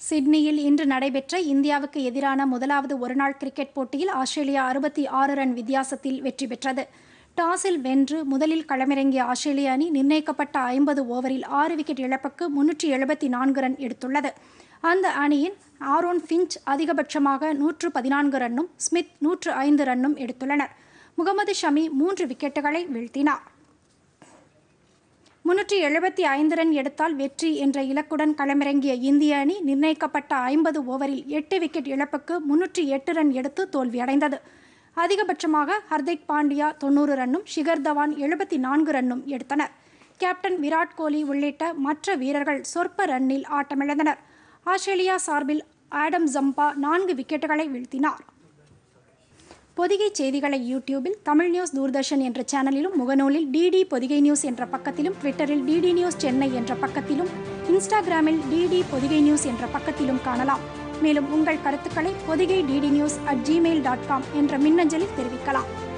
சிட்னியில் இன்று நடைபெற்ற இந்தியாவுக்கு எதிரான முதலாவது ஒருநாள் கிரிக்கெட் போட்டியில் ஆஸ்திரேலியா அறுபத்தி ஆறு ரன் வித்தியாசத்தில் வெற்றி பெற்றது டாஸில் வென்று முதலில் களமிறங்கிய ஆஸ்திரேலிய அணி நிர்ணயிக்கப்பட்ட ஐம்பது ஓவரில் ஆறு விக்கெட் இழப்புக்கு முன்னூற்றி எழுபத்தி நான்கு ரன் எடுத்துள்ளது அந்த அணியின் ஆரோன் ஃபின்ச் அதிகபட்சமாக நூற்று பதினான்கு ரன்னும் ஸ்மித் நூற்று ஐந்து ரன்னும் எடுத்துள்ளனர் முகமது ஷமி மூன்று விக்கெட்டுகளை வீழ்த்தினார் முன்னூற்றி எழுபத்தி ஐந்து ரன் எடுத்தால் வெற்றி என்ற இலக்குடன் களமிறங்கிய இந்திய அணி நிர்ணயிக்கப்பட்ட ஐம்பது ஓவரில் எட்டு விக்கெட் இழப்புக்கு முன்னூற்றி எட்டு ரன் எடுத்து தோல்வியடைந்தது அதிகபட்சமாக ஹர்திக் பாண்டியா தொண்ணூறு ரன்னும் ஷிகர் தவான் எழுபத்தி நான்கு ரன்னும் எடுத்தனர் கேப்டன் விராட் கோலி உள்ளிட்ட மற்ற வீரர்கள் சொற்ப ரன்னில் ஆட்டமிழந்தனர் ஆஸ்திரேலியா சார்பில் ஆடம் ஜம்பா நான்கு விக்கெட்டுகளை வீழ்த்தினார் பொதிகை செய்திகளை யூடியூபில் தமிழ் நியூஸ் தூர்தர்ஷன் என்ற சேனலிலும் முகநூலில் டிடி பொதிகை நியூஸ் என்ற பக்கத்திலும் ட்விட்டரில் டிடி நியூஸ் சென்னை என்ற பக்கத்திலும் இன்ஸ்டாகிராமில் டிடி பொதிகை நியூஸ் என்ற பக்கத்திலும் காணலாம் மேலும் உங்கள் கருத்துக்களை Podhigai DD news at Gmail dot com என்ற மின்னஞ்சலில் தெரிவிக்கலாம்